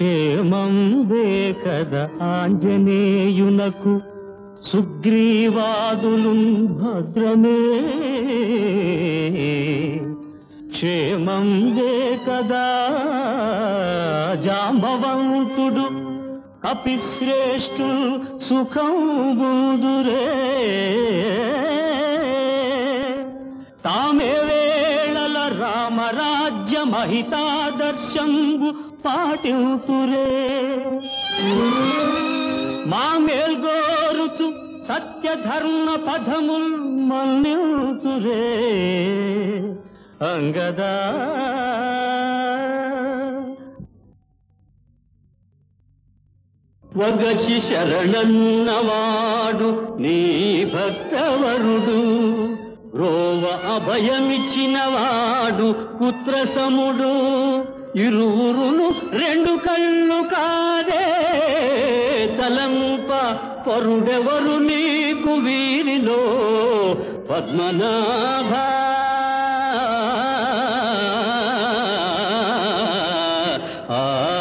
క్షేమం వేకద ఆంజనేయునకు సుగ్రీవాదులు భద్రమే క్షేమం వేకదా జాంబవంతుడు కపిశ్రేష్ఠులు సుఖం బుదురే తామే వేళల రామరాజ్య మహితాదర్శంబు పాటింతురే మా మేల్గోరుచు సత్యధర్మ పదముల్ మన్నితురే అంగదా వగచి శరణన్నవాడు నీ భక్తవరుడు రోవ అభయమిచ్చినవాడు పుత్రసముడు ఇరువురును రెండు కళ్ళు కాదే తలంప పరుడెవరు నీకు వీరిలో పద్మనాభ ఆ